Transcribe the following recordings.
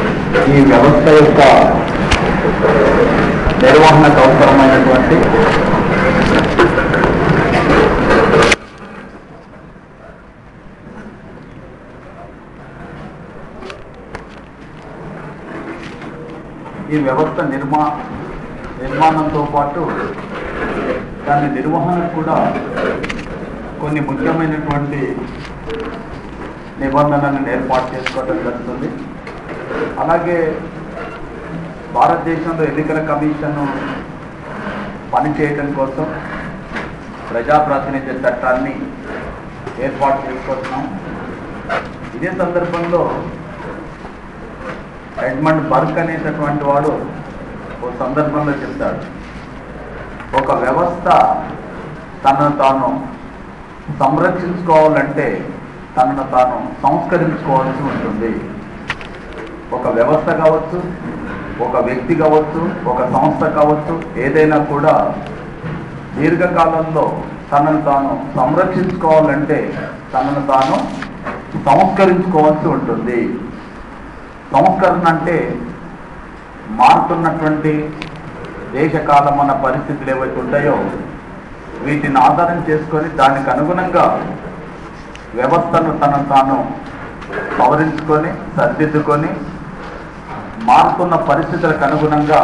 ఈ వ్యవస్థ యొక్క నిర్వహణకు అవసరమైనటువంటి ఈ వ్యవస్థ నిర్మా నిర్మాణంతో పాటు దాని నిర్వహణకు కూడా కొన్ని ముఖ్యమైనటువంటి నిబంధనలను ఏర్పాటు చేసుకోవడం జరుగుతుంది అలాగే భారతదేశంలో ఎన్నికల కమిషన్ పనిచేయటం కోసం ప్రజాప్రాతినిధ్య చట్టాన్ని ఏర్పాటు చేసుకుంటున్నాం ఇదే సందర్భంలో ఎడ్మండ్ బర్క్ అనేటటువంటి వాడు ఓ సందర్భంలో చెప్తాడు ఒక వ్యవస్థ తనను తాను సంరక్షించుకోవాలంటే తనను తాను సంస్కరించుకోవాల్సి ఉంటుంది ఒక వ్యవస్థ కావచ్చు ఒక వ్యక్తి కావచ్చు ఒక సంస్థ కావచ్చు ఏదైనా కూడా దీర్ఘకాలంలో తనను తాను సంరక్షించుకోవాలంటే తనను తాను సంస్కరించుకోవాల్సి ఉంటుంది సంస్కరణ అంటే మారుతున్నటువంటి దేశకాలమన్న పరిస్థితులు ఏవైతే ఉంటాయో వీటిని ఆధారం చేసుకొని దానికి అనుగుణంగా వ్యవస్థను తనను తాను సవరించుకొని సర్దిద్దుకొని మారుతున్న పరిస్థితులకు అనుగుణంగా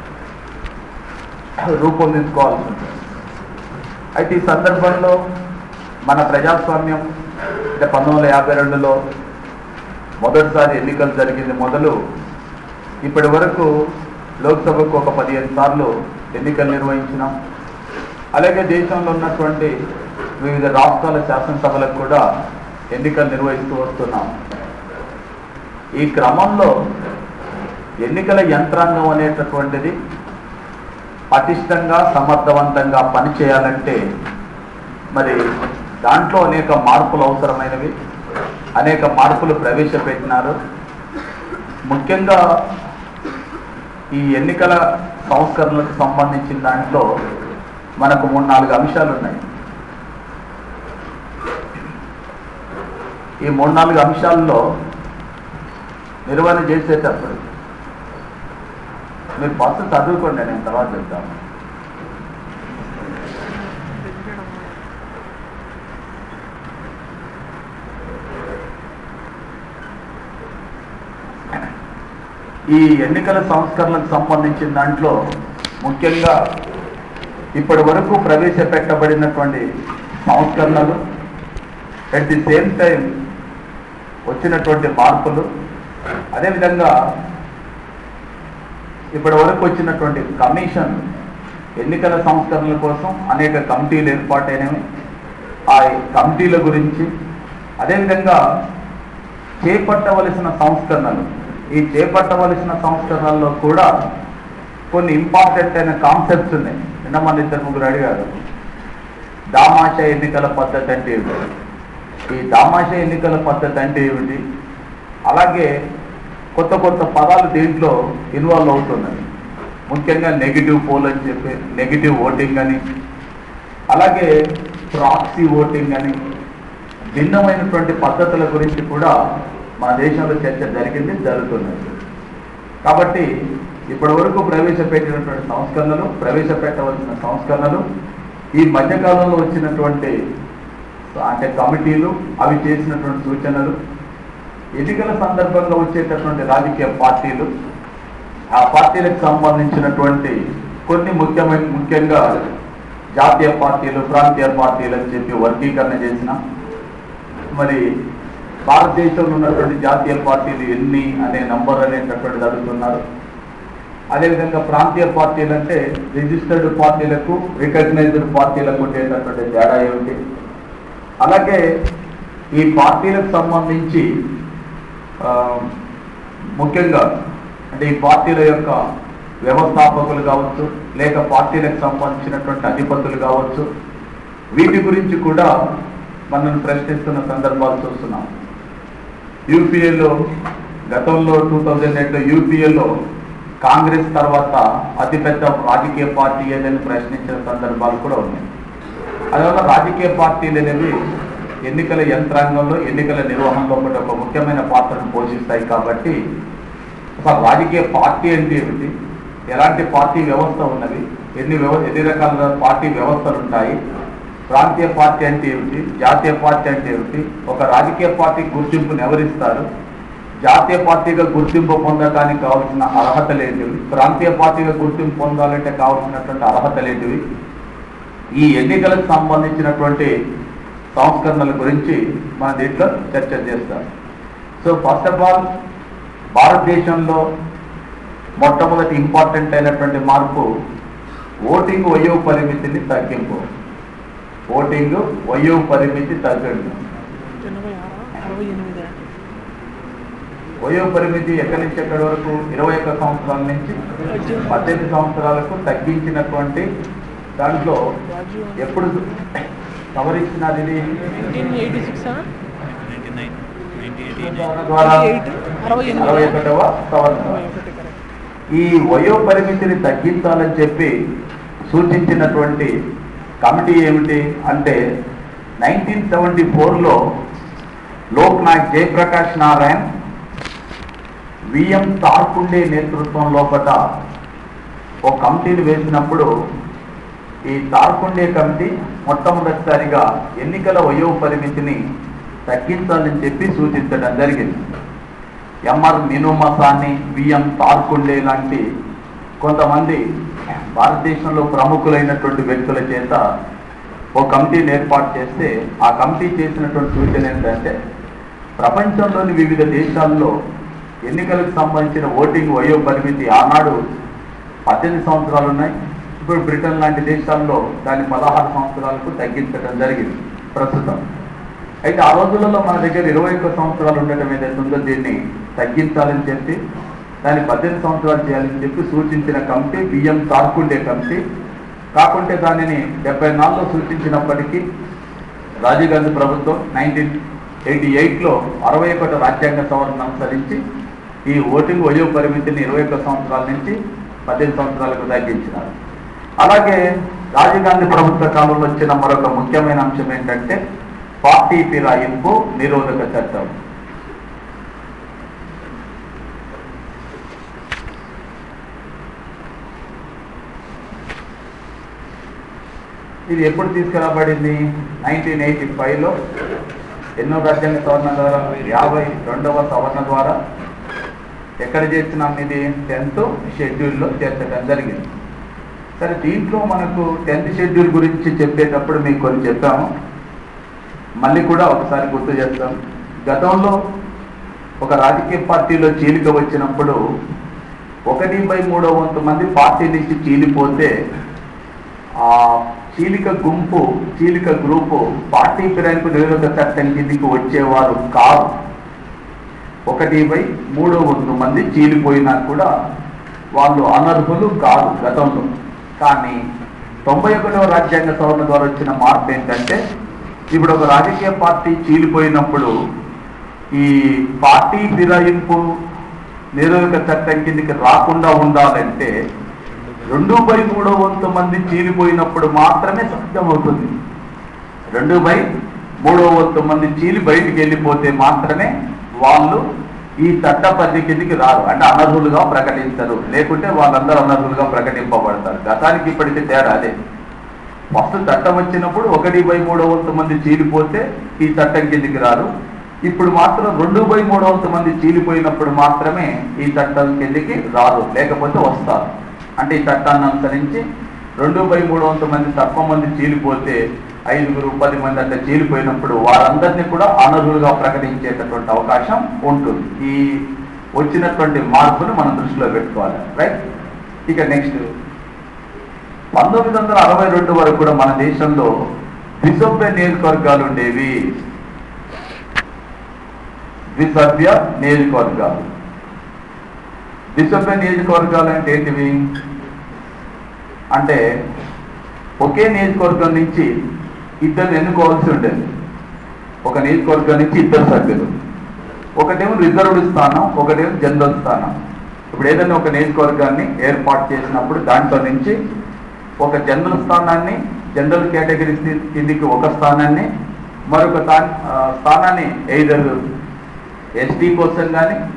రూపొందించుకోవాల్సి ఉంటుంది అయితే ఈ సందర్భంలో మన ప్రజాస్వామ్యం అంటే పంతొమ్మిది వందల యాభై రెండులో మొదటిసారి ఎన్నికలు జరిగింది మొదలు ఇప్పటి వరకు లోక్సభకు ఒక పదిహేను సార్లు ఎన్నికలు నిర్వహించినాం అలాగే దేశంలో ఉన్నటువంటి వివిధ రాష్ట్రాల శాసనసభలకు కూడా ఎన్నికలు నిర్వహిస్తూ వస్తున్నాం ఈ క్రమంలో ఎన్నికల యంత్రాంగం అనేటటువంటిది పటిష్టంగా సమర్థవంతంగా పనిచేయాలంటే మరి దాంట్లో అనేక మార్పులు అవసరమైనవి అనేక మార్పులు ప్రవేశపెట్టినారు ముఖ్యంగా ఈ ఎన్నికల సంస్కరణలకు సంబంధించిన దాంట్లో మనకు మూడు నాలుగు అంశాలు ఉన్నాయి ఈ మూడు నాలుగు అంశాల్లో నిర్వహణ చేసేటప్పుడు మీరు ఫస్ట్ చదువుకోండి నేను తర్వాత చెప్తాను ఈ ఎన్నికల సంస్కరణలకు సంబంధించిన దాంట్లో ముఖ్యంగా ఇప్పటి వరకు ప్రవేశపెట్టబడినటువంటి సంస్కరణలు అట్ ది సేమ్ టైం వచ్చినటువంటి మార్పులు అదేవిధంగా ఇప్పటి వరకు వచ్చినటువంటి కమిషన్ ఎన్నికల సంస్కరణల కోసం అనేక కమిటీలు ఏర్పాటైనవి ఆ కమిటీల గురించి అదేవిధంగా చేపట్టవలసిన సంస్కరణలు ఈ చేపట్టవలసిన సంస్కరణల్లో కూడా కొన్ని ఇంపార్టెంట్ అయిన కాన్సెప్ట్స్ ఉన్నాయి నిన్న మన ఇద్దరు ముగ్గురు అడిగారు దామాష ఎన్నికల పద్ధతి అంటే ఏమిటి ఈ దామాష ఎన్నికల పద్ధతి అంటే ఏమిటి అలాగే కొత్త కొత్త పదాలు దీంట్లో ఇన్వాల్వ్ అవుతున్నాయి ముఖ్యంగా నెగిటివ్ పోల్ అని చెప్పి నెగిటివ్ ఓటింగ్ అని అలాగే ప్రాక్సీ ఓటింగ్ అని భిన్నమైనటువంటి పద్ధతుల గురించి కూడా మన దేశంలో చర్చ జరిగింది జరుగుతున్నది కాబట్టి ఇప్పటి వరకు ప్రవేశపెట్టినటువంటి సంస్కరణలు ప్రవేశపెట్టవలసిన సంస్కరణలు ఈ మధ్యకాలంలో వచ్చినటువంటి అంటే కమిటీలు అవి చేసినటువంటి సూచనలు ఎన్నికల సందర్భంగా వచ్చేటటువంటి రాజకీయ పార్టీలు ఆ పార్టీలకు సంబంధించినటువంటి కొన్ని ముఖ్యమైన ముఖ్యంగా జాతీయ పార్టీలు ప్రాంతీయ పార్టీలు అని చెప్పి వర్గీకరణ చేసిన మరి భారతదేశంలో ఉన్నటువంటి జాతీయ పార్టీలు ఎన్ని అనే నంబర్ అనేటటువంటిది అడుగుతున్నారు అదేవిధంగా ప్రాంతీయ పార్టీలు అంటే రిజిస్టర్డ్ పార్టీలకు రికగ్నైజ్డ్ పార్టీలకు ఉండేటటువంటి తేడా ఏమిటి అలాగే ఈ పార్టీలకు సంబంధించి ఆ, ముఖ్యంగా అంటే ఈ పార్టీల యొక్క వ్యవస్థాపకులు కావచ్చు లేక పార్టీలకు సంబంధించినటువంటి అధిపతులు కావచ్చు వీటి గురించి కూడా మనల్ని ప్రశ్నిస్తున్న సందర్భాలు చూస్తున్నాం యూపీఏలో గతంలో టూ థౌజండ్ ఎయిట్లో యూపీఏలో కాంగ్రెస్ తర్వాత అతిపెద్ద రాజకీయ పార్టీ ఏదని ప్రశ్నించిన సందర్భాలు కూడా ఉన్నాయి అందువల్ల రాజకీయ పార్టీలు అనేవి ఎన్నికల యంత్రాంగంలో ఎన్నికల నిర్వహణలో కూడా ఒక ముఖ్యమైన పాత్రను పోషిస్తాయి కాబట్టి అసలు రాజకీయ పార్టీ అంటే ఏమిటి ఎలాంటి పార్టీ వ్యవస్థ ఉన్నది ఎన్ని వ్యవ ఎన్ని రకాల పార్టీ వ్యవస్థలు ఉంటాయి ప్రాంతీయ పార్టీ అంటే ఏమిటి జాతీయ పార్టీ అంటే ఏమిటి ఒక రాజకీయ పార్టీ గుర్తింపును ఎవరిస్తారు జాతీయ పార్టీగా గుర్తింపు పొందడానికి కావాల్సిన అర్హతలు ఏంటివి ప్రాంతీయ పార్టీగా గుర్తింపు పొందాలంటే కావాల్సినటువంటి అర్హతలు ఏంటివి ఈ ఎన్నికలకు సంబంధించినటువంటి సంస్కరణల గురించి మన దీంట్లో చర్చ చేస్తాం సో ఫస్ట్ ఆఫ్ ఆల్ భారతదేశంలో మొట్టమొదటి ఇంపార్టెంట్ అయినటువంటి మార్పు ఓటింగ్ వయో పరిమితిని తగ్గింపు ఓటింగ్ వయో పరిమితి తగ్గండి ఎనభై ఆరు అరవై ఎనిమిది వయో పరిమితి ఎక్కడి నుంచి ఎక్కడి వరకు ఇరవై ఒక్క సంవత్సరాల నుంచి పద్దెనిమిది సంవత్సరాలకు తగ్గించినటువంటి దాంట్లో రాజీవ్ ఎప్పుడు సవరించినది ఇది నైన్టీన్ ఎయిటీ సిక్స్ ద్వారా ఎయిట్ అరవై అరవై ఎనిమిది ఒకటవ సవరణ అరవై ఒకటి correct. ఈ వయో పరిమితిని తగ్గించాలని చెప్పి సూచించినటువంటి కమిటీ ఏమిటి అంటే నైన్టీన్ సెవెంటీ ఫోర్లో లోక్ నాయక్ జయప్రకాష్ నారాయణ్ విఎం తార్కుండే నేతృత్వం లోపల ఒక కమిటీని వేసినప్పుడు ఈ తార్కుండే కమిటీ మొట్టమొదటిసారిగా ఎన్నికల వయో పరిమితిని తగ్గించాలని చెప్పి సూచించడం జరిగింది ఎంఆర్ మినుమసాని బిఎం తార్కుండే లాంటి కొంతమంది భారతదేశంలో ప్రముఖులైనటువంటి వ్యక్తుల చేత ఓ కమిటీని ఏర్పాటు చేస్తే ఆ కమిటీ చేసినటువంటి సూచన ఏంటంటే ప్రపంచంలోని వివిధ దేశాల్లో ఎన్నికలకు సంబంధించిన ఓటింగ్ వయో పరిమితి ఆనాడు పద్దెనిమిది సంవత్సరాలు ఉన్నాయి ఇప్పుడు బ్రిటన్ లాంటి దేశాల్లో దాన్ని పదహారు సంవత్సరాలకు తగ్గించడం జరిగింది ప్రస్తుతం అయితే ఆ రోజులలో మన దగ్గర ఇరవై ఒక్క సంవత్సరాలు ఉండటం ఏదైతే ఉందో దీన్ని తగ్గించాలని చెప్పి దాన్ని పద్దెనిమిది సంవత్సరాలు చేయాలని చెప్పి సూచించిన కమిటీ బిఎం తార్కుండే కమిటీ కాకుంటే దానిని డెబ్బై నాలుగులో సూచించినప్పటికీ రాజీవ్ గాంధీ ప్రభుత్వం నైన్టీన్ ఎయిటీ ఎయిట్లో అరవై ఒకటి రాజ్యాంగ సవరణ అనుసరించి ఈ ఓటింగ్ వయో పరిమితిని ఇరవై ఒక్క సంవత్సరాల నుంచి పద్దెనిమిది సంవత్సరాలకు తగ్గించినారు అలాగే రాజీవ్ గాంధీ ప్రభుత్వ కాలంలో వచ్చిన మరొక ముఖ్యమైన అంశం ఏంటంటే పార్టీ ఫిరాయింపు నిరోధక చట్టం ఇది ఎప్పుడు తీసుకురాబడింది నైన్టీన్ ఎయిటీ ఫైవ్లో ఎన్నో రాజ్యాంగ సవరణ ద్వారా యాభై రెండవ సవరణ ద్వారా ఎక్కడ చేర్చినాం ఇది టెన్త్ షెడ్యూల్లో చేర్చడం జరిగింది సరే దీంట్లో మనకు టెన్త్ షెడ్యూల్ గురించి చెప్పేటప్పుడు మీకు కొన్ని చెప్పాము మళ్ళీ కూడా ఒకసారి గుర్తు చేస్తాం గతంలో ఒక రాజకీయ పార్టీలో చీలిక వచ్చినప్పుడు ఒకటి బై మూడో వంతు మంది పార్టీ నుంచి చీలిపోతే ఆ చీలిక గుంపు చీలిక గ్రూపు పార్టీ ఫిరాయింపు నిరోధక చట్టం కిందికి వచ్చేవారు కాదు ఒకటి బై మూడో వంతు మంది చీలిపోయినా కూడా వాళ్ళు అనర్హులు కాదు గతంలో కానీ తొంభై ఒకటవ రాజ్యాంగ సవరణ ద్వారా వచ్చిన మార్పు ఏంటంటే ఇప్పుడు ఒక రాజకీయ పార్టీ చీలిపోయినప్పుడు ఈ పార్టీ ఫిరాయింపు నిరోధక చట్టం కిందికి రాకుండా ఉండాలంటే రెండు బై మూడో వంతు మంది చీలిపోయినప్పుడు మాత్రమే సాధ్యమవుతుంది రెండు బై మూడో వంతు మంది చీలి బయటికి వెళ్ళిపోతే మాత్రమే వాళ్ళు ఈ చట్ట పరిధి కిందికి రారు అంటే అనర్హులుగా ప్రకటించరు లేకుంటే వాళ్ళందరూ అనర్హులుగా ప్రకటింపబడతారు గతానికి ఇప్పటికీ తేడా అదే ఫస్ట్ చట్టం వచ్చినప్పుడు ఒకటి బై మూడో వంతు మంది చీలిపోతే ఈ చట్టం కిందికి రారు ఇప్పుడు మాత్రం రెండు బై మూడో వంతు మంది చీలిపోయినప్పుడు మాత్రమే ఈ చట్టం కిందికి రారు లేకపోతే వస్తారు అంటే ఈ చట్టాన్ని అనుసరించి రెండు బై మూడు వంతు మంది తక్కువ మంది చీలిపోతే ఐదుగురు పది మంది అట్లా చీలిపోయినప్పుడు వారందరినీ కూడా అనర్హులుగా ప్రకటించేటటువంటి అవకాశం ఉంటుంది ఈ వచ్చినటువంటి మార్పును మనం దృష్టిలో పెట్టుకోవాలి రైట్ ఇక నెక్స్ట్ పంతొమ్మిది వందల అరవై రెండు వరకు కూడా మన దేశంలో ద్విసభ్య నియోజకవర్గాలు ఉండేవి ద్విసభ్య నియోజకవర్గాలు ద్విసభ్య నియోజకవర్గాలు అంటే ఏంటివి అంటే ఒకే నియోజకవర్గం నుంచి ఇద్దరు ఎన్నుకోవాల్సి ఉండేది ఒక నియోజకవర్గం నుంచి ఇద్దరు సభ్యులు ఒకటేమో రిజర్వ్డ్ స్థానం ఒకటేమో జనరల్ స్థానం ఇప్పుడు ఏదైనా ఒక నియోజకవర్గాన్ని ఏర్పాటు చేసినప్పుడు దాంట్లో నుంచి ఒక జనరల్ స్థానాన్ని జనరల్ కేటగిరీ కిందికి ఒక స్థానాన్ని మరొక స్థాన్- ఆ, స్థానాన్ని ఎయిదర్ ఎస్టీ కోసం కానీ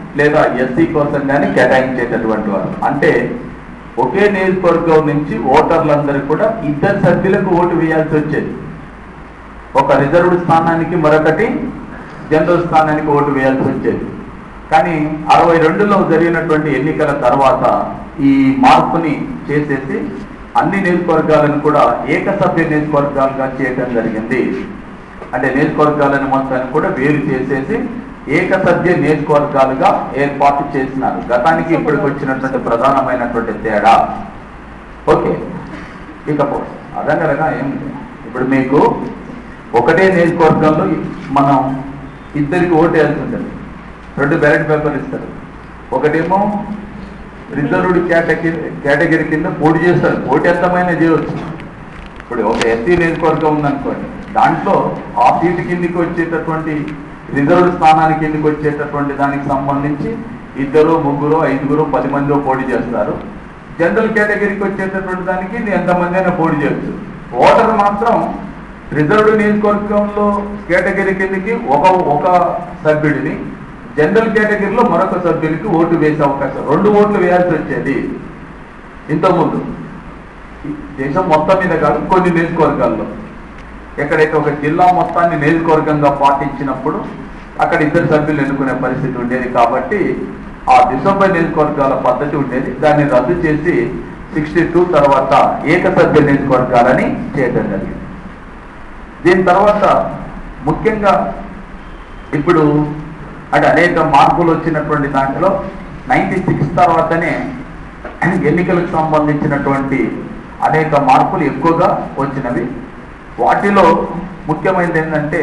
లేదా ఎస్సీ కోసం కానీ కేటాయించేటటువంటి వారు అంటే ఒకే నియోజకవర్గం నుంచి ఓటర్లందరూ కూడా ఇద్దరు సభ్యులకు ఓటు వేయాల్సి వచ్చేది ఒక రిజర్వ్డ్ స్థానానికి మరొకటి జనరల్ స్థానానికి ఓటు వేయాల్సి వచ్చేది కానీ అరవై రెండులో జరిగినటువంటి ఎన్నికల తర్వాత ఈ మార్పుని చేసేసి అన్ని నియోజకవర్గాలను కూడా ఏకసభ్య నియోజకవర్గాలుగా చేయడం జరిగింది అంటే నియోజకవర్గాలను మొత్తాన్ని కూడా వేరు చేసేసి ఏకసభ్య నియోజకవర్గాలుగా ఏర్పాటు చేసినారు గతానికి ఇప్పటికి వచ్చినటువంటి ప్రధానమైనటువంటి తేడా ఓకే ఇకపోతే అదనగా ఏం ఇప్పుడు మీకు ఒకటే నియోజకవర్గంలో మనం ఇద్దరికి ఓటు వేయాల్సి ఉంటుంది రెండు బ్యాలెట్ పేపర్ ఇస్తారు ఒకటేమో రిజర్వ్డ్ కేటగిరీ కేటగిరీ కింద పోటీ చేస్తారు పోటీ ఎంతమైనా చేయవచ్చు ఇప్పుడు ఒక ఎస్సీ నియోజకవర్గం ఉందనుకోండి దాంట్లో ఆ సీటు కిందికి వచ్చేటటువంటి రిజర్వ్డ్ స్థానానికి కిందికి వచ్చేటటువంటి దానికి సంబంధించి ఇద్దరు ముగ్గురు ఐదుగురు పది మంది పోటీ చేస్తారు జనరల్ కేటగిరీకి వచ్చేటటువంటి దానికి నీ ఎంతమంది అయినా పోటీ చేయొచ్చు ఓటర్ మాత్రం రిజర్వ్డ్ నియోజకవర్గంలో కేటగిరీ కిందకి ఒక ఒక సభ్యుడిని జనరల్ కేటగిరీలో మరొక సభ్యునికి ఓటు వేసే అవకాశం రెండు ఓట్లు వేయాల్సి వచ్చేది ఇంతకుముందు ఈ దేశం మొత్తం మీద కాదు కొన్ని నియోజకవర్గాల్లో ఎక్కడైతే ఒక జిల్లా మొత్తాన్ని నియోజకవర్గంగా పాటించినప్పుడు అక్కడ ఇద్దరు సభ్యులు ఎన్నుకునే పరిస్థితి ఉండేది కాబట్టి ఆ దిశపై నియోజకవర్గాల పద్ధతి ఉండేది దాన్ని రద్దు చేసి సిక్స్టీ టూ తర్వాత ఏకసభ్య నియోజకవర్గాలని చేయడం జరిగింది దీని తర్వాత ముఖ్యంగా ఇప్పుడు అంటే అనేక మార్పులు వచ్చినటువంటి దాంట్లో నైన్టీ సిక్స్ తర్వాతనే ఎన్నికలకు సంబంధించినటువంటి అనేక మార్పులు ఎక్కువగా వచ్చినవి వాటిలో ముఖ్యమైనది ఏంటంటే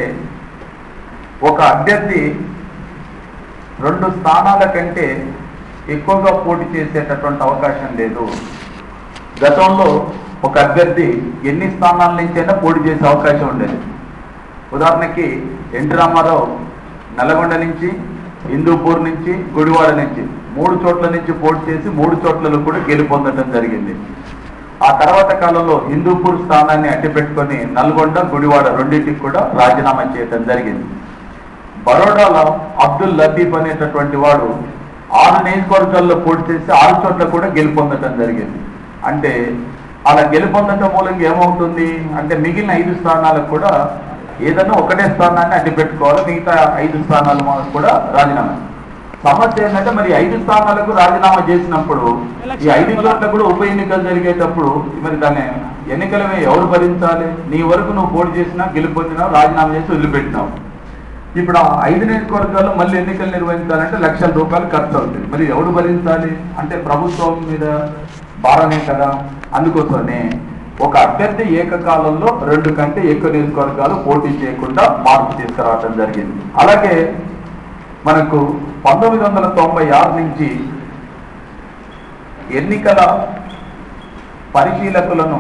ఒక అభ్యర్థి రెండు స్థానాల కంటే ఎక్కువగా పోటీ చేసేటటువంటి అవకాశం లేదు గతంలో ఒక అభ్యర్థి ఎన్ని స్థానాల నుంచైనా పోటీ చేసే అవకాశం ఉండేది ఉదాహరణకి ఎన్టీ రామారావు నల్గొండ నుంచి హిందూపూర్ నుంచి గుడివాడ నుంచి మూడు చోట్ల నుంచి పోటీ చేసి మూడు చోట్లలో కూడా గెలుపొందడం జరిగింది ఆ తర్వాత కాలంలో హిందూపూర్ స్థానాన్ని అడ్డుపెట్టుకొని నల్గొండ గుడివాడ రెండింటికి కూడా రాజీనామా చేయడం జరిగింది బరోడాలో అబ్దుల్ లతీఫ్ అనేటటువంటి వాడు ఆరు నియోజకవర్గాల్లో పోటీ చేసి ఆరు చోట్ల కూడా గెలుపొందడం జరిగింది అంటే అలా గెలుపొందటం మూలంగా ఏమవుతుంది అంటే మిగిలిన ఐదు స్థానాలకు కూడా ఏదైనా ఒకటే స్థానాన్ని అడ్డు పెట్టుకోవాలి మిగతా ఐదు స్థానాలు మా- కూడా రాజీనామా సమస్య ఏంటంటే మరి ఐదు స్థానాలకు రాజీనామా చేసినప్పుడు ఈ ఐదు చోట్ల కూడా ఉప ఎన్నికలు జరిగేటప్పుడు మరి దాన్ని ఎన్నికలమే ఎవరు భరించాలి నీ వరకు నువ్వు పోటీ చేసినా గెలుపొందినావు రాజీనామా చేసి వదిలిపెట్టినావు ఇప్పుడు ఆ ఐదు నియోజకవర్గాల్లో మళ్ళీ ఎన్నికలు నిర్వహించాలంటే లక్షల రూపాయలు ఖర్చు అవుతుంది మరి ఎవరు భరించాలి అంటే ప్రభుత్వం మీద భారమే కదా అందుకోసమే ఒక అభ్యర్థి ఏకకాలంలో రెండు కంటే ఎక్కువ నియోజకవర్గాలు పోటీ చేయకుండా మార్పు తీసుకురావడం జరిగింది అలాగే మనకు పంతొమ్మిది వందల తొంభై ఆరు నుంచి ఎన్నికల పరిశీలకులను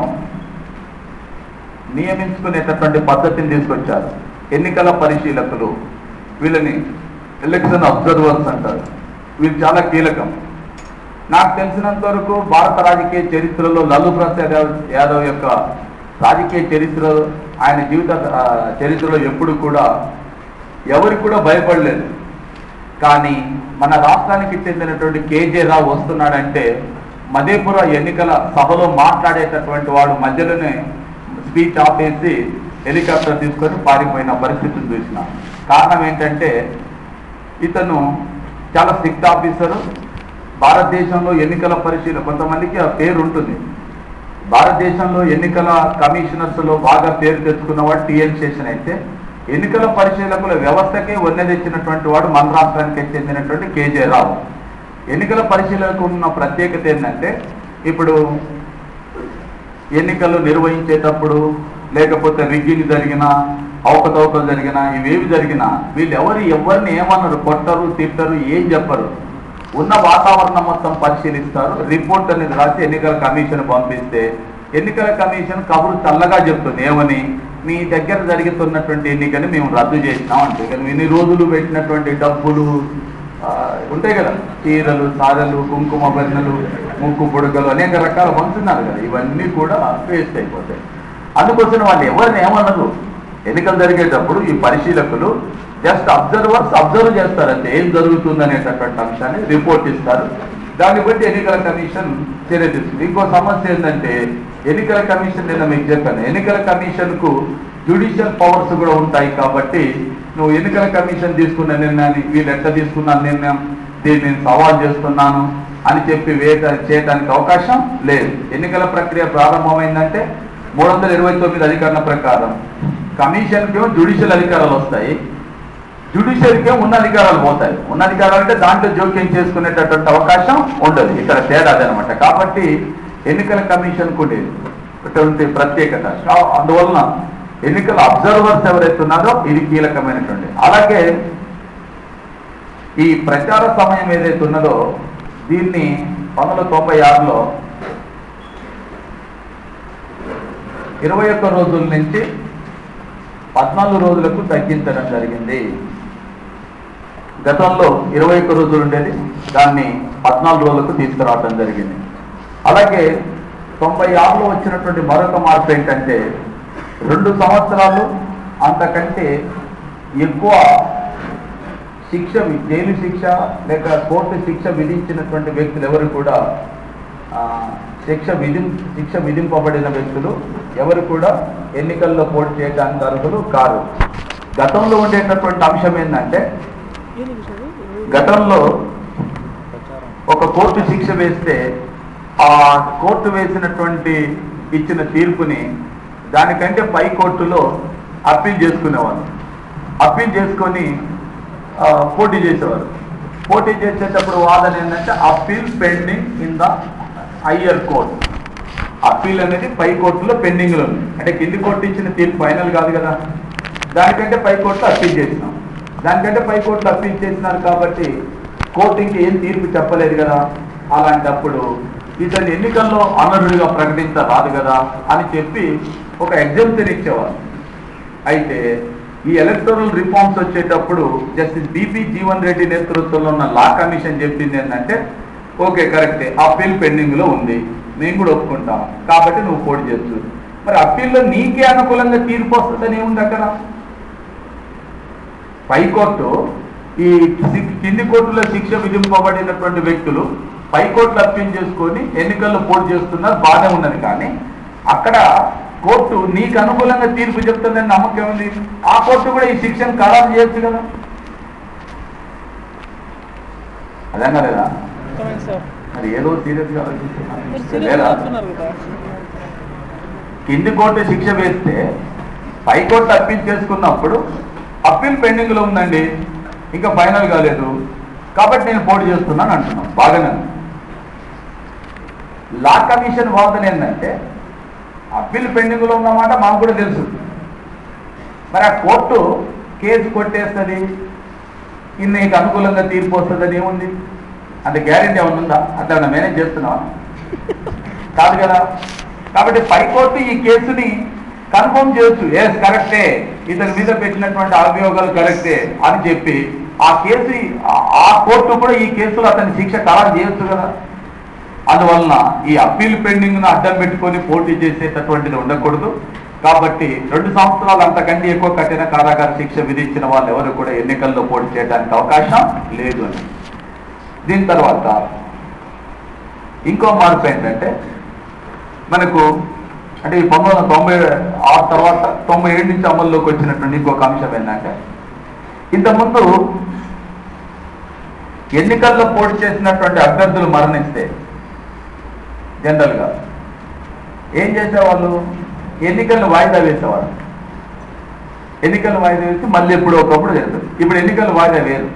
నియమించుకునేటటువంటి పద్ధతిని తీసుకొచ్చారు ఎన్నికల పరిశీలకులు వీళ్ళని ఎలక్షన్ అబ్జర్వర్స్ అంటారు వీళ్ళు చాలా కీలకం నాకు తెలిసినంత వరకు భారత రాజకీయ చరిత్రలో లల్లు ప్రసాద్ యాదవ్- యాదవ్ యొక్క రాజకీయ చరిత్ర ఆయన జీవిత ఆ, చరిత్రలో ఎప్పుడు కూడా ఎవరికి కూడా భయపడలేదు కానీ మన రాష్ట్రానికి చెందినటువంటి కేజే రావు వస్తున్నాడంటే మధేపుర ఎన్నికల సభలో మాట్లాడేటటువంటి వాడు మధ్యలోనే స్పీచ్ ఆపేసి హెలికాప్టర్ తీసుకొని పారిపోయిన పరిస్థితిని చూసిన కారణం ఏంటంటే ఇతను చాలా స్ట్రిక్ట్ ఆఫీసరు భారతదేశంలో ఎన్నికల పరిశీలన కొంతమందికి ఆ పేరు ఉంటుంది భారతదేశంలో ఎన్నికల కమిషనర్స్ లో బాగా పేరు తెచ్చుకున్నవాడు టిఎన్ శేషన్ అయితే ఎన్నికల పరిశీలకుల వ్యవస్థకే వన్నె తెచ్చినటువంటి వాడు మన రాష్ట్రానికి చెందినటువంటి కేజే రావు ఎన్నికల పరిశీలనకు ఉన్న ప్రత్యేకత ఏంటంటే ఇప్పుడు ఎన్నికలు నిర్వహించేటప్పుడు లేకపోతే రిగ్గింగ్ జరిగినా అవకతవకలు జరిగినా ఇవేవి జరిగినా వీళ్ళు ఎవరు ఎవరిని ఏమన్నారు కొట్టరు తిట్టరు ఏం చెప్పరు ఉన్న వాతావరణం మొత్తం పరిశీలిస్తారు రిపోర్ట్ అనేది రాసి ఎన్నికల కమిషన్ పంపిస్తే ఎన్నికల కమిషన్ కబురు చల్లగా చెప్తుంది ఏమని మీ దగ్గర జరుగుతున్నటువంటి ఎన్నికని మేము రద్దు చేసినాం అంటే కానీ ఇన్ని రోజులు పెట్టినటువంటి డబ్బులు ఆ, ఉంటాయి కదా చీరలు సారలు కుంకుమ బన్నెలు ముక్కు పొడుగలు అనేక రకాలు పంచున్నారు కదా ఇవన్నీ కూడా వేస్ట్ అయిపోతాయి అందుకోసం వాళ్ళు ఎవరిని ఏమన్నారు ఎన్నికలు జరిగేటప్పుడు ఈ పరిశీలకులు జస్ట్ అబ్జర్వర్స్ అబ్జర్వ్ చేస్తారంటే ఏం జరుగుతుంది అనేటటువంటి అంశాన్ని రిపోర్ట్ ఇస్తారు దాన్ని బట్టి ఎన్నికల కమిషన్ చర్య తీసుకుంది ఇంకో సమస్య ఏంటంటే ఎన్నికల కమిషన్ నిన్న మీకు చెప్పాను ఎన్నికల కమిషన్ కు జ్యుడిషియల్ పవర్స్ కూడా ఉంటాయి కాబట్టి నువ్వు ఎన్నికల కమిషన్ తీసుకున్న నిర్ణయాన్ని వీళ్ళు ఎట్లా తీసుకున్న నిర్ణయం దీన్ని నేను సవాల్ చేస్తున్నాను అని చెప్పి వేట చేయడానికి అవకాశం లేదు ఎన్నికల ప్రక్రియ ప్రారంభమైందంటే మూడు వందల ఇరవై తొమ్మిది అధికారుల ప్రకారం కమిషన్కి జ్యుడిషియల్ అధికారాలు వస్తాయి జ్యుడిషియరీకే ఉన్న అధికారాలు పోతాయి ఉన్న అధికారాలు అంటే దాంట్లో జోక్యం చేసుకునేటటువంటి అవకాశం ఉండదు ఇక్కడ తేడా అదనమాట కాబట్టి ఎన్నికల కమిషన్ ఉండేది అటువంటి ప్రత్యేకత కా- అందువలన ఎన్నికల అబ్జర్వర్స్ ఎవరైతే ఉన్నారో ఇది కీలకమైనటువంటి అలాగే ఈ ప్రచార సమయం ఏదైతే ఉన్నదో దీన్ని పంతొమ్మిది వందల తొంభై ఆరులో ఇరవై ఒక్క రోజుల నుంచి పద్నాలుగు రోజులకు తగ్గించడం జరిగింది గతంలో ఇరవై ఒక్క రోజులు ఉండేది దాన్ని పద్నాలుగు రోజులకు తీసుకురావడం జరిగింది అలాగే తొంభై ఆరులో వచ్చినటువంటి మరొక మార్పు ఏంటంటే రెండు సంవత్సరాలు అంతకంటే ఎక్కువ శిక్ష వి- జైలు శిక్ష లేక కోర్టు శిక్ష విధించినటువంటి వ్యక్తులు ఎవరు కూడా ఆ, శిక్ష విధి శిక్ష విధింపబడిన వ్యక్తులు ఎవరు కూడా ఎన్నికల్లో పోటీ చేయడానికి అర్హులు కారు గతంలో ఉండేటటువంటి అంశం ఏంటంటే ఏంది విషయం ఇది? గతంలో ఒక కోర్టు శిక్ష వేస్తే ఆ కోర్టు వేసినటువంటి ఇచ్చిన తీర్పుని దానికంటే పై కోర్టులో అప్పీల్ చేసుకునేవాళ్ళు అప్పీల్ చేసుకొని ఆ, పోటీ చేసేవారు పోటీ చేసేటప్పుడు వాదన ఏంటంటే appeal pending in the higher court appeal అనేది పై కోర్టులో పెండింగ్లో ఉంది అంటే కింది కోర్టు ఇచ్చిన తీర్పు ఫైనల్ కాదు కదా దానికంటే పై కోర్టులో అప్పీల్ చేసినాం దానికంటే పై కోర్టులో అప్పీల్ చేసినారు కాబట్టి కోర్టు ఇంక ఏం తీర్పు చెప్పలేదు కదా అలాంటప్పుడు ఇతని ఎన్నికల్లో అనర్హుడిగా ప్రకటించరాదు కదా అని చెప్పి ఒక ఎగ్జామ్షన్ ఇచ్చేవారు అయితే ఈ ఎలక్టోరల్ రిఫార్మ్స్ వచ్చేటప్పుడు జస్టిస్ బిపి జీవన్ రెడ్డి నేతృత్వంలో ఉన్న లా కమిషన్ చెప్పింది ఏంటంటే ఓకే కరెక్టే అప్పీల్ పెండింగ్ లో ఉంది మేము కూడా ఒప్పుకుంటాం కాబట్టి నువ్వు పోటీ చేయొచ్చు మరి అప్పీల్లో నీకే అనుకూలంగా తీర్పు వస్తుందని ఏముంది అక్కడ పైకోర్టు ఈ సి- కింది కోర్టులో శిక్ష విధింపబడినటువంటి వ్యక్తులు పైకోర్టులు అప్పీల్ చేసుకొని ఎన్నికల్లో పోటీ చేస్తున్నారు బాగానే ఉన్నది కానీ అక్కడ కోర్టు నీకు అనుకూలంగా తీర్పు చెప్తుందని నమ్మకం ఉంది ఆ కోర్టు కూడా ఈ శిక్షను ఖరారు చేయొచ్చు కదా అదేనా లేదా అర్థమైంది సార్ మరి ఏదో సీరియస్ గా మీరు ఆలోచిస్తున్నారు సీరియస్ లేదా అవుతున్నారు కదా కింది కోర్టు శిక్ష వేస్తే పై కోర్టు అప్పీల్ చేసుకున్నప్పుడు అప్పీల్ పెండింగ్ లో ఉందండి ఇంకా ఫైనల్ కాలేదు కాబట్టి నేను పోటీ చేస్తున్నాను అంటున్నాను బాగానే ఉంది. లా కమిషన్ వాదన ఏంటంటే అప్పీల్ పెండింగ్ లో ఉన్నమాట మాకు కూడా తెలుసు మరి ఆ కోర్టు కేసు కొట్టేస్తుంది ఇన్ని నీకు అనుకూలంగా తీర్పు వస్తుందని ఏముంది అంత గ్యారెంటీ ఏమైనా ఉందా అట్లా ఏమైనా మేనేజ్ చేస్తున్నావా కాదు కదా కాబట్టి పైకోర్టు ఈ కేసుని కన్ఫర్మ్ చేయొచ్చు ఎస్ కరెక్టే ఇతని మీద పెట్టినటువంటి అభియోగాలు కరెక్టే అని చెప్పి ఆ కేసు ఆ- ఆ కోర్టు కూడా ఈ కేసులో అతని శిక్ష ఖరారు చేయొచ్చు కదా అందువలన ఈ అప్పీల్ పెండింగ్ ను అడ్డం పెట్టుకొని పోటీ చేసేటటువంటిది ఉండకూడదు కాబట్టి రెండు సంవత్సరాలు అంతకంటే ఎక్కువ కఠిన కారాగార శిక్ష విధించిన వాళ్ళు ఎవరు కూడా ఎన్నికల్లో పోటీ చేయడానికి అవకాశం లేదు అని దీని తర్వాత ఇంకో మార్పు ఏంటంటే మనకు అంటే ఈ పంతొమ్మిది వందల తొంభై ఆరు తర్వాత తొంభై ఏడు నుంచి అమల్లోకి వచ్చినటువంటి ఇంకొక అంశం ఏంటంటే ఇంతకుముందు ఎన్నికల్లో పోటీ చేసినటువంటి అభ్యర్థులు మరణిస్తే జనరల్గా ఏం చేసేవాళ్ళు ఎన్నికలను వాయిదా వేసేవాళ్ళు ఎన్నికలు వాయిదా వేసి మళ్ళీ ఎప్పుడు ఒకప్పుడు జరుగుతుంది ఇప్పుడు ఎన్నికలు వాయిదా వేరు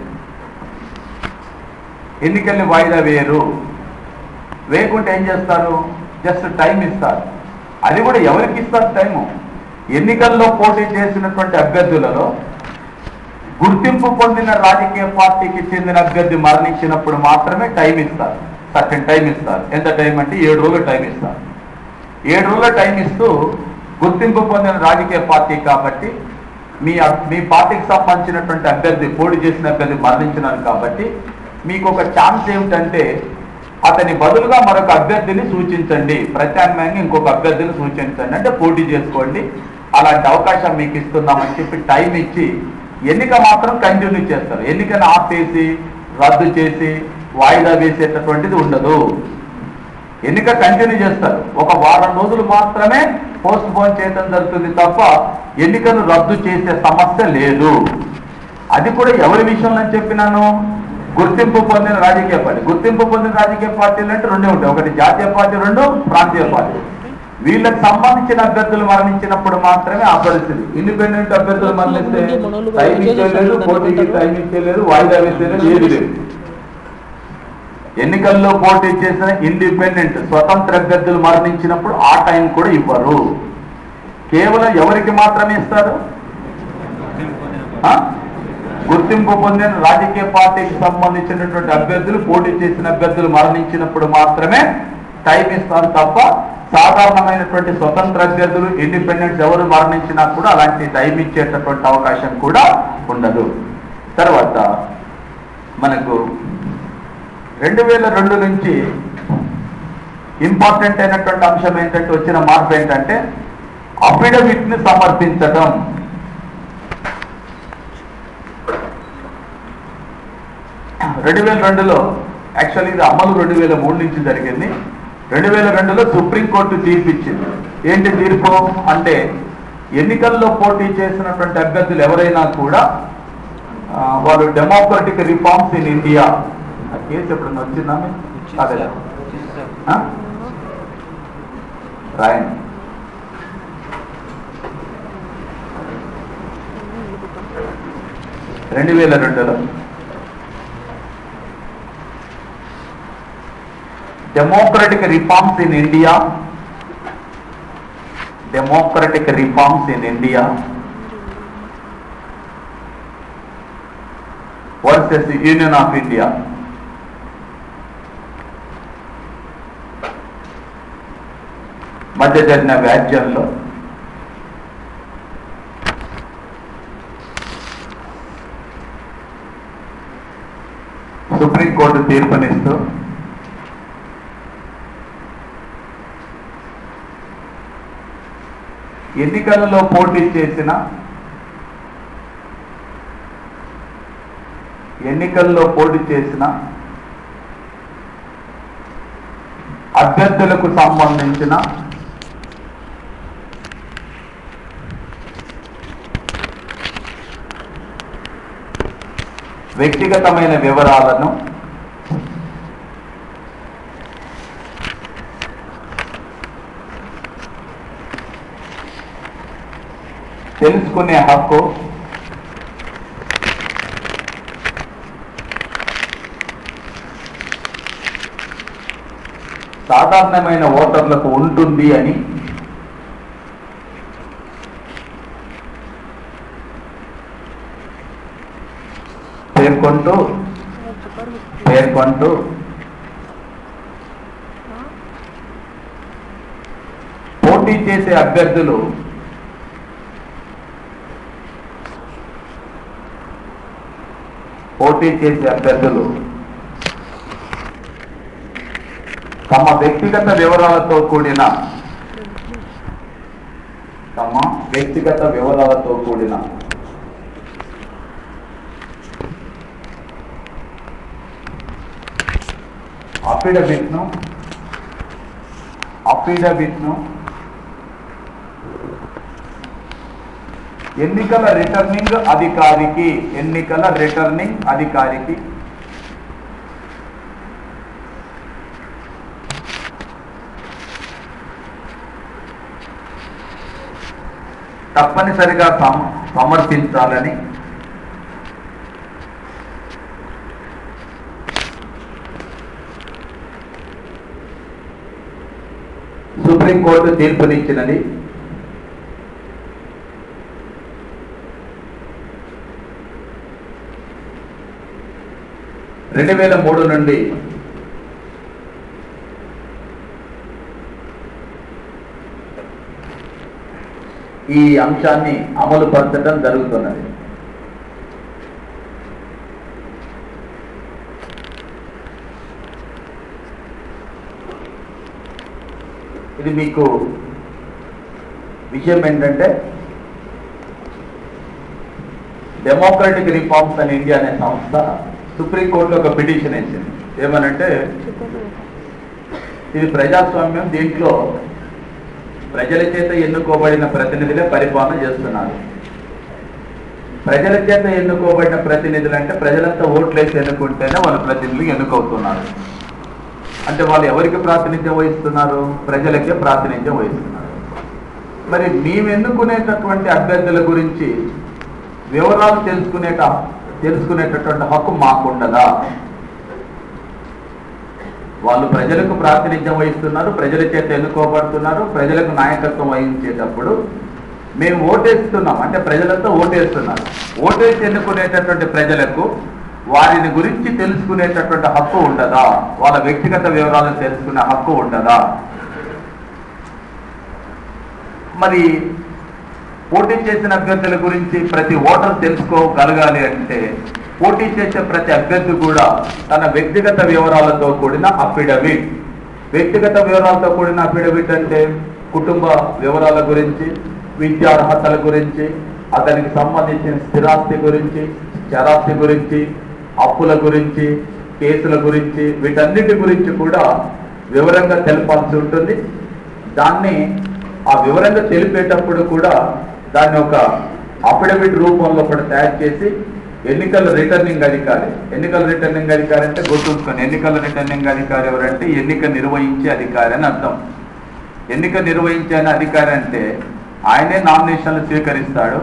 ఎన్నికల్ని వాయిదా వేయరు వేయకుంటే ఏం చేస్తారు జస్ట్ టైం ఇస్తారు అది కూడా ఎవరికి ఇస్తారు టైము ఎన్నికల్లో పోటీ చేసినటువంటి అభ్యర్థులలో గుర్తింపు పొందిన రాజకీయ పార్టీకి చెందిన అభ్యర్థి మరణించినప్పుడు మాత్రమే టైం ఇస్తారు సర్టెన్ టైం ఇస్తారు ఎంత టైం అంటే ఏడు రోజులు టైం ఇస్తారు ఏడు రోజుల టైం ఇస్తూ గుర్తింపు పొందిన రాజకీయ పార్టీ కాబట్టి మీ అబ్- మీ పార్టీకి సంబంధించినటువంటి అభ్యర్థి పోటీ చేసిన అభ్యర్థి మరణించినారు కాబట్టి మీకు ఒక ఛాన్స్ ఏమిటంటే అతని బదులుగా మరొక అభ్యర్థిని సూచించండి ప్రత్యామ్నాయంగా ఇంకొక అభ్యర్థిని సూచించండి అంటే పోటీ చేసుకోండి అలాంటి అవకాశం మీకు ఇస్తున్నామని చెప్పి టైం ఇచ్చి ఎన్నిక మాత్రం కంటిన్యూ చేస్తారు ఎన్నికను ఆపేసి రద్దు చేసి వాయిదా వేసేటటువంటిది ఉండదు ఎన్నిక కంటిన్యూ చేస్తారు ఒక వారం రోజులు మాత్రమే పోస్ట్ పోన్ చేయడం జరుగుతుంది తప్ప ఎన్నికను రద్దు చేసే సమస్య లేదు అది కూడా ఎవరి విషయంలో అని చెప్పినాను గుర్తింపు పొందిన రాజకీయ పార్టీ గుర్తింపు పొందిన రాజకీయ పార్టీలు అంటే రెండే ఉంటాయి ఒకటి జాతీయ పార్టీ రెండు ప్రాంతీయ పార్టీ వీళ్ళకి సంబంధించిన అభ్యర్థులు మరణించినప్పుడు మాత్రమే ఆ పరిస్థితి ఇండిపెండెంట్ అభ్యర్థులు మరణిస్తే టైం ఇచ్చేయలేదు పోటీకి టైం ఇచ్చేయలేదు వాయిదా వేసేయలేదు ఏది లేదు ఎన్నికల్లో పోటీ చేసిన ఇండిపెండెంట్ స్వతంత్ర అభ్యర్థులు మరణించినప్పుడు ఆ టైం కూడా ఇవ్వరు కేవలం ఎవరికి మాత్రమే ఇస్తారు ఆ? గుర్తింపు పొందిన రాజకీయ పార్టీకి సంబంధించినటువంటి అభ్యర్థులు పోటీ చేసిన అభ్యర్థులు మరణించినప్పుడు మాత్రమే టైం ఇస్తారు తప్ప సాధారణమైనటువంటి స్వతంత్ర అభ్యర్థులు ఇండిపెండెంట్స్ ఎవరు మరణించినా కూడా అలాంటి టైం ఇచ్చేటటువంటి అవకాశం కూడా ఉండదు తర్వాత మనకు రెండు వేల రెండు నుంచి ఇంపార్టెంట్ అయినటువంటి అంశం ఏంటంటే వచ్చిన మార్పు ఏంటంటే అఫిడవిట్ ని సమర్పించటం రెండు వేల రెండులో యాక్చువల్లీ ఇది అమలు రెండు వేల మూడు నుంచి జరిగింది రెండు వేల రెండులో సుప్రీంకోర్టు తీర్పు ఇచ్చింది ఏంటి తీర్పు అంటే ఎన్నికల్లో పోటీ చేసినటువంటి అభ్యర్థులు ఎవరైనా కూడా ఆ, వాళ్ళు డెమోక్రటిక్ రిఫార్మ్స్ ఇన్ ఇండియా ఆ కేసు ఎప్పుడన్నా వచ్చిందా మీకు? అదే ఆ? రాయండి రెండు వేల రెండులో democratic reforms in India democratic reforms in India versus union of India మధ్య జరిగిన వ్యాజ్యంలో సుప్రీంకోర్టు తీర్పునిస్తూ ఎన్నికలలో పోటీ చేసిన ఎన్నికల్లో పోటీ చేసిన అభ్యర్థులకు సంబంధించిన వ్యక్తిగతమైన వివరాలను తెలుసుకునే హక్కు సాధారణమైన ఓటర్లకు ఉంటుంది అని పేర్కొంటూ పేర్కొంటూ పోటీ చేసే అభ్యర్థులు పోటీ చేసే అభ్యర్థులు తమ వ్యక్తిగత వివరాలతో కూడిన తమ వ్యక్తిగత వివరాలతో కూడిన అఫిడవిట్ ను అఫిడవిట్ ను ఎన్నికల రిటర్నింగ్ అధికారికి ఎన్నికల రిటర్నింగ్ అధికారికి తప్పనిసరిగా సమ- సమర్పించాలని సుప్రీంకోర్టు తీర్పునిచ్చినది రెండు వేల మూడు నుండి ఈ అంశాన్ని అమలు పరచడం జరుగుతున్నది ఇది మీకు విషయం ఏంటంటే డెమోక్రటిక్ రిఫార్మ్స్ అని ఇండియా అనే సంస్థ సుప్రీంకోర్టులో ఒక పిటిషన్ వేసింది ఏమనంటే చెప్పండి ఇది ప్రజాస్వామ్యం దీంట్లో ప్రజల చేత ఎన్నుకోబడిన ప్రతినిధులే పరిపాలన చేస్తున్నారు ప్రజల చేత ఎన్నుకోబడిన ప్రతినిధులు అంటే ప్రజలంతా ఓట్లేసి ఎన్నుకుంటేనే వాళ్ళ ప్రతినిధులు ఎన్నుకవుతున్నారు అంటే వాళ్ళు ఎవరికి ప్రాతినిధ్యం వహిస్తున్నారు ప్రజలకే ప్రాతినిధ్యం వహిస్తున్నారు మరి మేము ఎన్నుకునేటటువంటి అభ్యర్థుల గురించి వివరాలు తెలుసుకునేట తెలుసుకునేటటువంటి హక్కు మాకుండదా వాళ్ళు ప్రజలకు ప్రాతినిధ్యం వహిస్తున్నారు ప్రజల చేత ఎన్నుకోబడుతున్నారు ప్రజలకు నాయకత్వం వహించేటప్పుడు మేము ఓటేస్తున్నాం అంటే ప్రజలంతా ఓటేస్తున్నారు ఓటేసి ఎన్నుకునేటటువంటి ప్రజలకు వారిని గురించి తెలుసుకునేటటువంటి హక్కు ఉండదా వాళ్ళ వ్యక్తిగత వివరాలు తెలుసుకునే హక్కు ఉండదా మరి పోటీ చేసిన అభ్యర్థుల గురించి ప్రతి ఓటర్ తెలుసుకోగలగాలి అంటే పోటీ చేసే ప్రతి అభ్యర్థి కూడా తన వ్యక్తిగత వివరాలతో కూడిన అఫిడవిట్ వ్యక్తిగత వివరాలతో కూడిన అఫిడవిట్ అంటే కుటుంబ వివరాల గురించి విద్యార్హతల గురించి అతనికి సంబంధించిన స్థిరాస్తి గురించి చరాస్తి గురించి అప్పుల గురించి కేసుల గురించి వీటన్నిటి గురించి కూడా వివరంగా తెలపాల్సి ఉంటుంది దాన్ని ఆ వివరంగా తెలిపేటప్పుడు కూడా దాన్ని ఒక అఫిడవిట్ రూపంలో కూడా తయారు చేసి ఎన్నికల రిటర్నింగ్ అధికారి ఎన్నికల రిటర్నింగ్ అధికారి అంటే గుర్తుంచుకొని ఎన్నికల రిటర్నింగ్ అధికారి ఎవరంటే ఎన్నిక నిర్వహించే అధికారి అని అర్థం ఎన్నిక నిర్వహించే అధికారి అంటే ఆయనే నామినేషన్లు స్వీకరిస్తాడు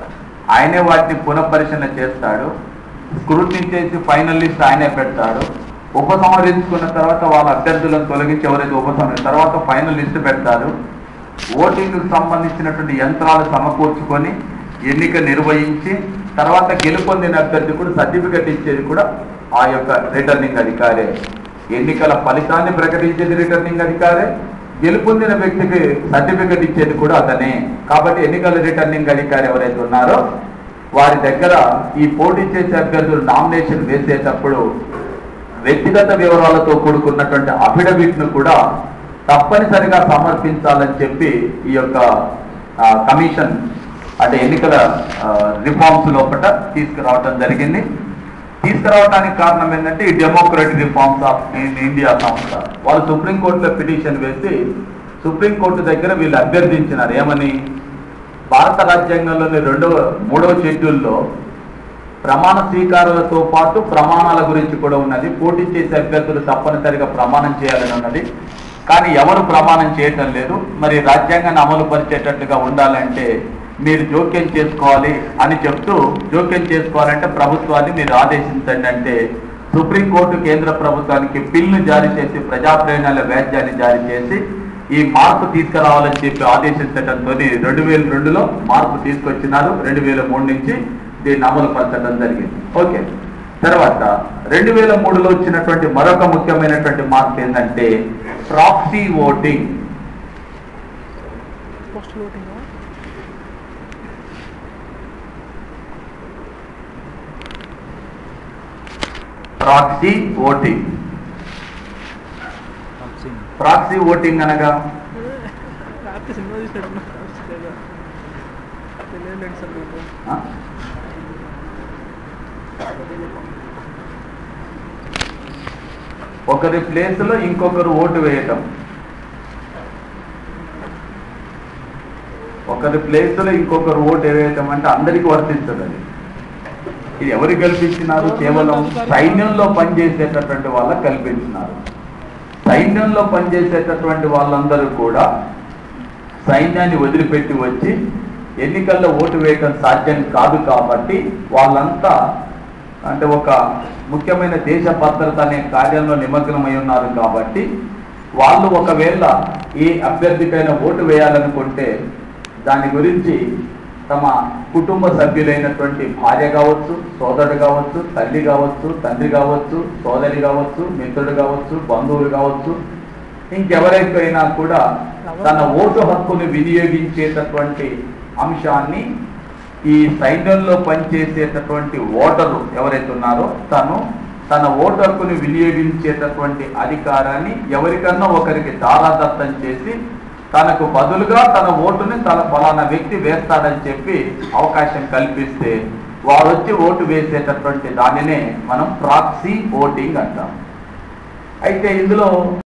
ఆయనే వాటిని పునఃపరిశీలన చేస్తాడు స్క్రూటినీ చేసి ఫైనల్ లిస్ట్ ఆయనే పెడతాడు ఉపసంహరించుకున్న తర్వాత వాళ్ళ అభ్యర్థులను తొలగించి ఎవరైతే ఉపసంహరి తర్వాత ఫైనల్ లిస్ట్ పెడతారు ఓటింగ్కు సంబంధించినటువంటి యంత్రాలు సమకూర్చుకొని ఎన్నిక నిర్వహించి తర్వాత గెలుపొందిన అభ్యర్థి కూడా సర్టిఫికెట్ ఇచ్చేది కూడా ఆ యొక్క రిటర్నింగ్ అధికారే ఎన్నికల ఫలితాన్ని ప్రకటించేది రిటర్నింగ్ అధికారే గెలుపొందిన వ్యక్తికి సర్టిఫికెట్ ఇచ్చేది కూడా అతనే కాబట్టి ఎన్నికల రిటర్నింగ్ అధికారి ఎవరైతే ఉన్నారో వారి దగ్గర ఈ పోటీ చేసే అభ్యర్థులు నామినేషన్ వేసేటప్పుడు వ్యక్తిగత వివరాలతో కూడుకున్నటువంటి అఫిడవిట్ ను కూడా తప్పనిసరిగా సమర్పించాలని చెప్పి ఈ యొక్క ఆ, కమిషన్ అంటే ఎన్నికల రిఫార్మ్స్ లోపల తీసుకురావటం జరిగింది తీసుకురావడానికి కారణం ఏంటంటే ఈ డెమోక్రటిక్ రిఫార్మ్స్ ఆఫ్ ఇండియా సంస్థ వాళ్ళు సుప్రీంకోర్టులో పిటిషన్ వేసి సుప్రీంకోర్టు దగ్గర వీళ్ళు అభ్యర్థించినారు ఏమని భారత రాజ్యాంగంలోని రెండవ మూడవ షెడ్యూల్లో ప్రమాణ స్వీకారాలతో పాటు ప్రమాణాల గురించి కూడా ఉన్నది పోటీ చేసే అభ్యర్థులు తప్పనిసరిగా ప్రమాణం చేయాలని ఉన్నది కానీ ఎవరు ప్రమాణం చేయటం లేదు మరి రాజ్యాంగాన్ని అమలు పరిచేటట్టుగా ఉండాలంటే మీరు జోక్యం చేసుకోవాలి అని చెప్తూ జోక్యం చేసుకోవాలంటే ప్రభుత్వాన్ని మీరు ఆదేశించండి అంటే సుప్రీంకోర్టు కేంద్ర ప్రభుత్వానికి బిల్లు జారీ చేసి ప్రజా ప్రయోజనాల వ్యాజ్యాన్ని జారీ చేసి ఈ మార్పు తీసుకురావాలని చెప్పి ఆదేశించడంతో రెండు వేల రెండులో మార్పు తీసుకొచ్చినారు రెండు వేల మూడు నుంచి దీన్ని అమలు పరచడం జరిగింది ఓకే తర్వాత రెండు వేల మూడులో వచ్చినటువంటి మరొక ముఖ్యమైనటువంటి మార్పు ఏంటంటే proxy voting post voting proxy voting proxy voting అనగా రాత్రి సినిమా చూసినట్టు తెలియలేదు సార్ నాకు ఆ? ఒకరి ప్లేస్ లో ఇంకొకరు ఓటు వేయటం ఒకరి ప్లేస్ లో ఇంకొకరు ఓటు వేయటం అంటే అందరికీ వర్తించదు అది ఇది ఎవరికి కల్పించినారు కేవలం సైన్యంలో పనిచేసేటటువంటి వాళ్ళకి కల్పించినారు సైన్యంలో పనిచేసేటటువంటి వాళ్ళందరూ కూడా సైన్యాన్ని వదిలిపెట్టి వచ్చి ఎన్నికల్లో ఓటు వేయటం సాధ్యం కాదు కాబట్టి వాళ్ళంతా అంటే ఒక ముఖ్యమైన దేశ భద్రత అనే కార్యంలో నిమగ్నమై ఉన్నారు కాబట్టి వాళ్ళు ఒకవేళ ఈ అభ్యర్థికైనా ఓటు వేయాలనుకుంటే దాని గురించి తమ కుటుంబ సభ్యులైనటువంటి భార్య కావచ్చు సోదరుడు కావచ్చు తల్లి కావచ్చు తండ్రి కావచ్చు సోదరి కావచ్చు మిత్రుడు కావచ్చు బంధువులు కావచ్చు ఇంకెవరైనా కూడా తన ఓటు హక్కును వినియోగించేటటువంటి అంశాన్ని ఈ సైన్యంలో పనిచేసేటటువంటి ఓటరు ఎవరైతే ఉన్నారో తను తన ఓటు హక్కును వినియోగించేటటువంటి అధికారాన్ని ఎవరికన్నా ఒకరికి దారాదత్తం చేసి తనకు బదులుగా తన ఓటుని తన ఫలానా వ్యక్తి వేస్తాడని చెప్పి అవకాశం కల్పిస్తే వారు వచ్చి ఓటు వేసేటటువంటి దానినే మనం ప్రాక్సీ ఓటింగ్ అంటాం అయితే ఇందులో